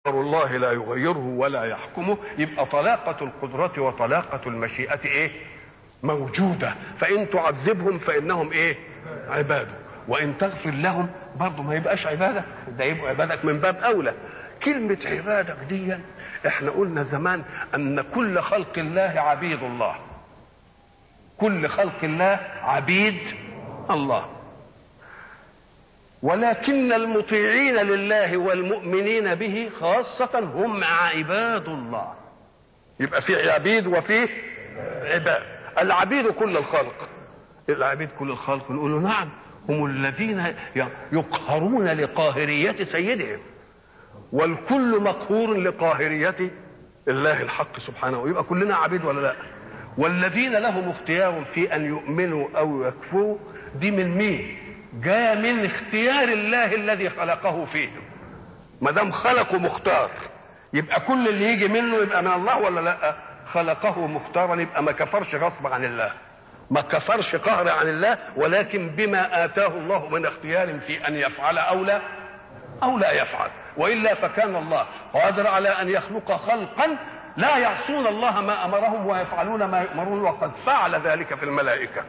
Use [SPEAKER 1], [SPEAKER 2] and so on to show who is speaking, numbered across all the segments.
[SPEAKER 1] الله لا يغيره ولا يحكمه يبقى طلاقة القدرة وطلاقة المشيئة ايه موجودة فإن تعذبهم فإنهم ايه عباده وإن تغفر لهم برضه ما يبقاش عبادة ده يبقى عبادك من باب أولى كلمة عبادك دي احنا قلنا زمان أن كل خلق الله عبيد الله كل خلق الله عبيد الله ولكن المطيعين لله والمؤمنين به خاصة هم عباد الله يبقى في عبيد وفي عباد العبيد كل الخلق العبيد كل الخلق نقول نعم هم الذين يقهرون لقاهرية سيدهم والكل مقهور لقاهرية الله الحق سبحانه يبقى كلنا عبيد ولا لا والذين لهم اختيار في ان يؤمنوا او يكفروا دي من مين جاء من اختيار الله الذي خلقه فيهم ما دام خلقه مختار يبقى كل اللي يجي منه يبقى من الله ولا لا خلقه مختارا يبقى ما كفرش غصب عن الله ما كفرش قهر عن الله ولكن بما اتاه الله من اختيار في ان يفعل او لا او لا يفعل والا فكان الله قادر على ان يخلق خلقا لا يعصون الله ما امرهم ويفعلون ما يؤمرون وقد فعل ذلك في الملائكه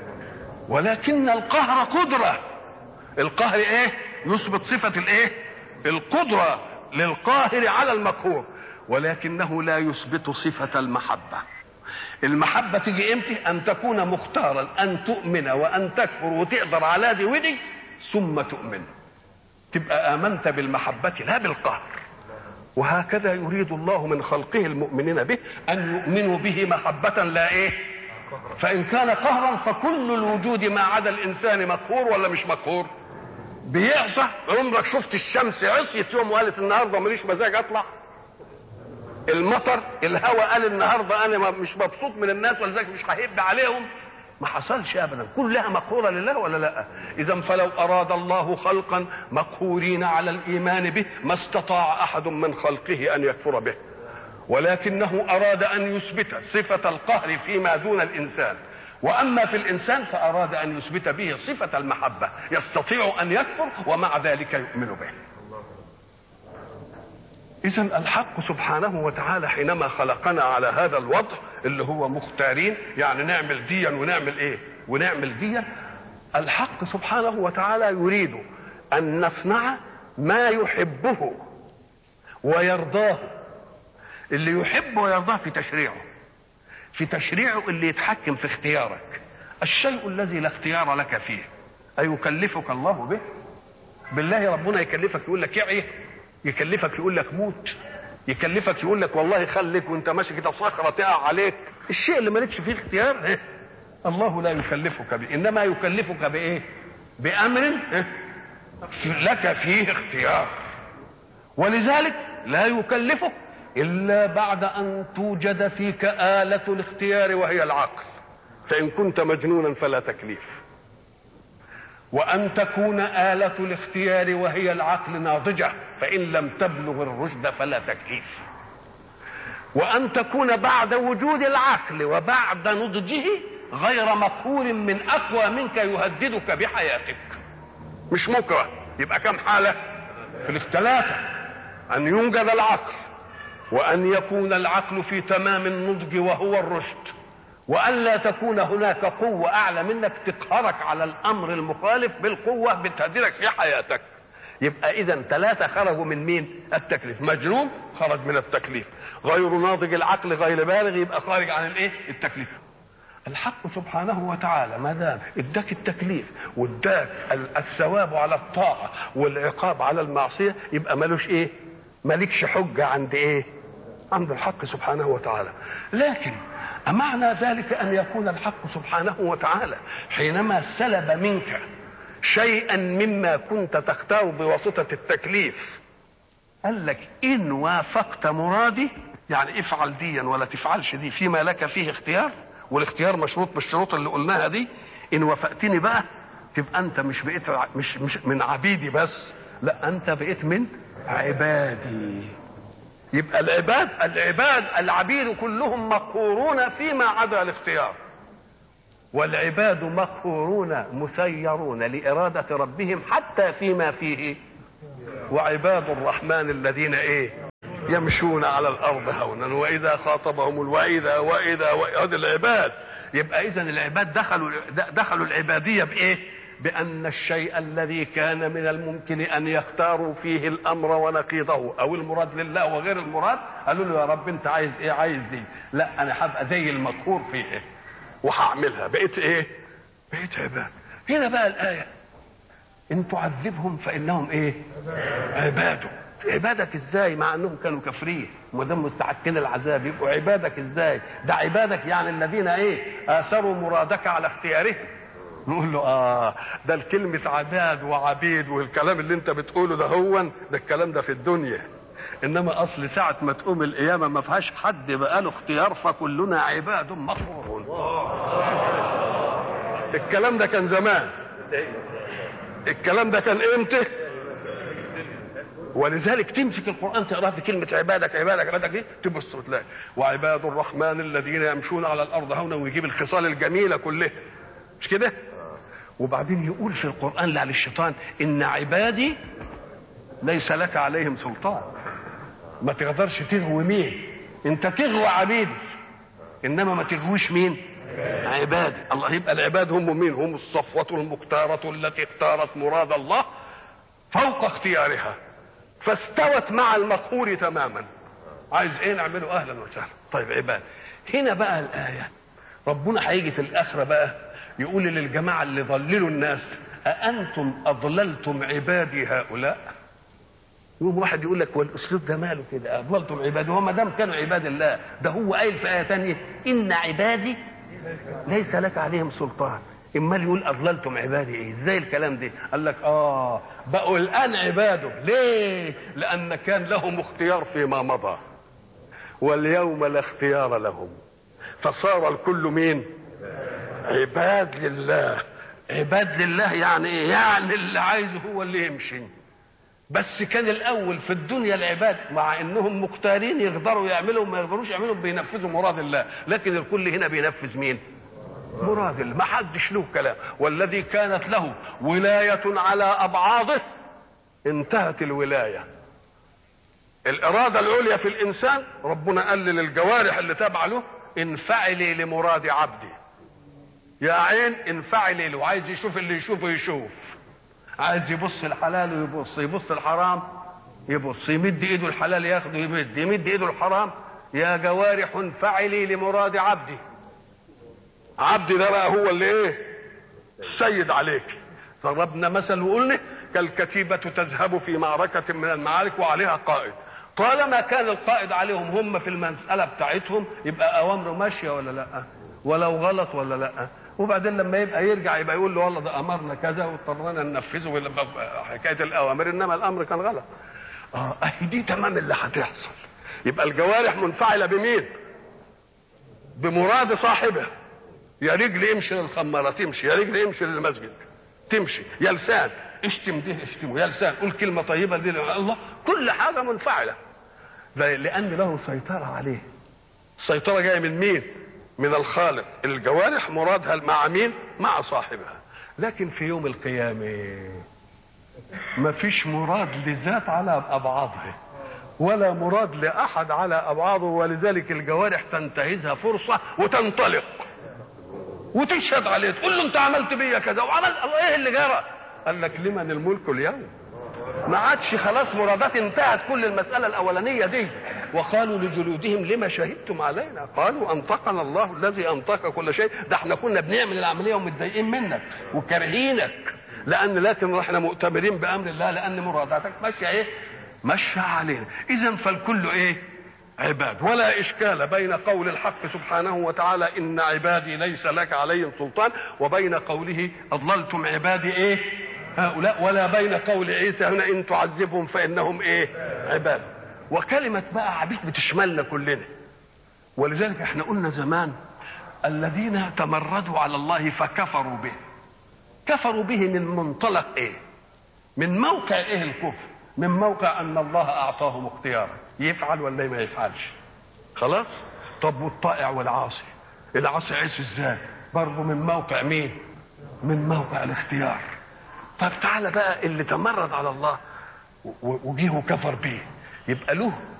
[SPEAKER 1] ولكن القهر قدره القهر ايه يثبت صفه الايه القدره للقاهر على المقهور ولكنه لا يثبت صفه المحبه المحبه تيجي امتى ان تكون مختارا ان تؤمن وان تكفر وتقدر على دي ودي ثم تؤمن تبقى امنت بالمحبه لا بالقهر وهكذا يريد الله من خلقه المؤمنين به ان يؤمنوا به محبه لا ايه فان كان قهرا فكل الوجود ما عدا الانسان مقهور ولا مش مقهور بيعصى عمرك شفت الشمس عصيت يوم وقالت النهارده ماليش مزاج اطلع المطر الهواء قال النهارده انا مش مبسوط من الناس ولذلك مش ههب عليهم ما حصلش ابدا كلها مقهوره لله ولا لا اذا فلو اراد الله خلقا مقهورين على الايمان به ما استطاع احد من خلقه ان يكفر به ولكنه اراد ان يثبت صفه القهر فيما دون الانسان واما في الانسان فاراد ان يثبت به صفه المحبه يستطيع ان يكفر ومع ذلك يؤمن به اذا الحق سبحانه وتعالى حينما خلقنا على هذا الوضع اللي هو مختارين يعني نعمل ديا ونعمل ايه ونعمل ديا الحق سبحانه وتعالى يريد ان نصنع ما يحبه ويرضاه اللي يحب ويرضاه في تشريعه في تشريعه اللي يتحكم في اختيارك الشيء الذي لا اختيار لك فيه أيكلفك الله به بالله ربنا يكلفك يقول لك يعي يكلفك يقول لك موت يكلفك يقول لك والله خليك وانت ماشي كده صخره تقع عليك الشيء اللي مالكش فيه اختيار إيه؟ الله لا يكلفك به انما يكلفك بايه بامر إيه؟ لك فيه اختيار ولذلك لا يكلفك الا بعد ان توجد فيك اله الاختيار وهي العقل فان كنت مجنونا فلا تكليف وان تكون اله الاختيار وهي العقل ناضجه فان لم تبلغ الرشد فلا تكليف وان تكون بعد وجود العقل وبعد نضجه غير مقهور من اقوى منك يهددك بحياتك مش مكره يبقى كم حاله في الثلاثه ان يوجد العقل وان يكون العقل في تمام النضج وهو الرشد وان لا تكون هناك قوه اعلى منك تقهرك على الامر المخالف بالقوه بتهددك في حياتك يبقى اذا ثلاثه خرجوا من مين التكليف مجنون خرج من التكليف غير ناضج العقل غير بالغ يبقى خارج عن الايه التكليف الحق سبحانه وتعالى ما دام اداك التكليف واداك الثواب على الطاعه والعقاب على المعصيه يبقى ملوش ايه مالكش حجه عند ايه عند الحق سبحانه وتعالى لكن أمعنى ذلك أن يكون الحق سبحانه وتعالى حينما سلب منك شيئا مما كنت تختار بواسطة التكليف قال لك إن وافقت مرادي يعني افعل ديا ولا تفعلش دي فيما لك فيه اختيار والاختيار مشروط بالشروط اللي قلناها دي إن وافقتني بقى تبقى أنت مش بقيت مش مش من عبيدي بس لا أنت بقيت من عبادي يبقى العباد العباد العبيد كلهم مقهورون فيما عدا الاختيار والعباد مقهورون مسيرون لإرادة ربهم حتى فيما فيه وعباد الرحمن الذين ايه يمشون على الارض هونا واذا خاطبهم واذا واذا هذا العباد يبقى اذا العباد دخلوا دخلوا العباديه بايه؟ بان الشيء الذي كان من الممكن ان يختاروا فيه الامر ونقيضه او المراد لله وغير المراد قالوا له يا رب انت عايز ايه؟ عايز دي لا انا هبقى زي المقهور فيه إيه؟ وهعملها بقيت ايه؟ بقيت عباد هنا بقى الايه ان تعذبهم فانهم ايه؟ عباده عبادك ازاي مع انهم كانوا كافرين ما دام مستحقين العذاب يبقوا عبادك ازاي ده عبادك يعني الذين ايه اثروا مرادك على اختيارهم نقول له اه ده الكلمة عباد وعبيد والكلام اللي انت بتقوله ده هو ده الكلام ده في الدنيا انما اصل ساعة ما تقوم القيامة ما فيهاش حد بقى له اختيار فكلنا عباد مغفورون الكلام ده كان زمان الكلام ده كان امتى ولذلك تمسك القران تقراه في كلمه عبادك عبادك عبادك دي تبص تلاقي وعباد الرحمن الذين يمشون على الارض هونا ويجيب الخصال الجميله كلها مش كده وبعدين يقول في القران لا للشيطان ان عبادي ليس لك عليهم سلطان ما تقدرش تغوي مين انت تغوى عبيدي انما ما تغويش مين عبادي الله يبقى العباد هم مين هم الصفوة المختارة التي اختارت مراد الله فوق اختيارها فاستوت مع المقهور تماما عايز ايه نعمله اهلا وسهلا طيب عباد هنا بقى الايه ربنا هيجي في الاخره بقى يقول للجماعه اللي ضللوا الناس أأنتم أضللتم عبادي هؤلاء؟ يوم واحد يقول لك والاسلوب ده ماله كده اضللتم عبادي هو ما دام كانوا عباد الله ده هو قايل في ايه ثانيه ان عبادي ليس لك عليهم سلطان امال يقول اضللتم عبادي ايه ازاي الكلام ده قال لك اه بقوا الان عباده ليه لان كان لهم اختيار فيما مضى واليوم لا اختيار لهم فصار الكل مين عباد لله عباد لله يعني ايه يعني اللي عايزه هو اللي يمشي بس كان الاول في الدنيا العباد مع انهم مختارين يقدروا يعملوا ما يقدروش يعملوا بينفذوا مراد الله لكن الكل هنا بينفذ مين مراد الله ما حدش له كلام والذي كانت له ولاية على أبعاضه انتهت الولاية الإرادة العليا في الإنسان ربنا قال للجوارح اللي تابعة له انفعلي لمراد عبدي يا عين انفعلي له عايز يشوف اللي يشوفه يشوف عايز يبص الحلال ويبص يبص الحرام يبص يمد ايده الحلال ياخده يمد يمد ايده الحرام يا جوارح انفعلي لمراد عبدي عبدي ده بقى هو اللي ايه السيد عليك ضربنا مثل وقلنا كالكتيبة تذهب في معركة من المعارك وعليها قائد طالما كان القائد عليهم هم في المسألة بتاعتهم يبقى أوامره ماشية ولا لا ولو غلط ولا لا وبعدين لما يبقى يرجع يبقى يقول له والله ده امرنا كذا واضطرينا ننفذه حكايه الاوامر انما الامر كان غلط اه دي تمام اللي هتحصل يبقى الجوارح منفعله بمين بمراد صاحبه يا رجل امشي للخماره تمشي يا رجل امشي للمسجد تمشي يا لسان اشتم ده اشتمه يا لسان قول كلمه طيبه دي الله كل حاجه منفعله لان له سيطره عليه السيطره جايه من مين من الخالق الجوارح مرادها مع مين مع صاحبها لكن في يوم القيامة ما فيش مراد لذات على أبعاضها ولا مراد لأحد على أبعاضه ولذلك الجوارح تنتهزها فرصة وتنطلق وتشهد عليه تقول له انت عملت بيا كذا وعملت الله ايه اللي جرى قال لك لمن الملك اليوم ما عادش خلاص مرادات انتهت كل المسألة الأولانية دي وقالوا لجلودهم لما شهدتم علينا قالوا أنطقنا الله الذي أنطق كل شيء ده احنا كنا بنعمل العملية ومتضايقين منك وكارهينك لأن لكن احنا مؤتمرين بأمر الله لأن مراداتك ماشية إيه ماشية علينا إذا فالكل إيه عباد ولا إشكال بين قول الحق سبحانه وتعالى إن عبادي ليس لك عليهم سلطان وبين قوله أضللتم عبادي إيه هؤلاء ولا بين قول عيسى هنا إن تعذبهم فإنهم إيه عباد وكلمة بقى عبيد بتشملنا كلنا ولذلك احنا قلنا زمان الذين تمردوا على الله فكفروا به كفروا به من منطلق ايه من موقع ايه الكفر من موقع ان الله اعطاهم اختيارا يفعل ولا ما يفعلش خلاص طب والطائع والعاصي العاصي عيش ازاي برضه من موقع مين من موقع الاختيار طب تعالى بقى اللي تمرد على الله وجيه وكفر به يبقى له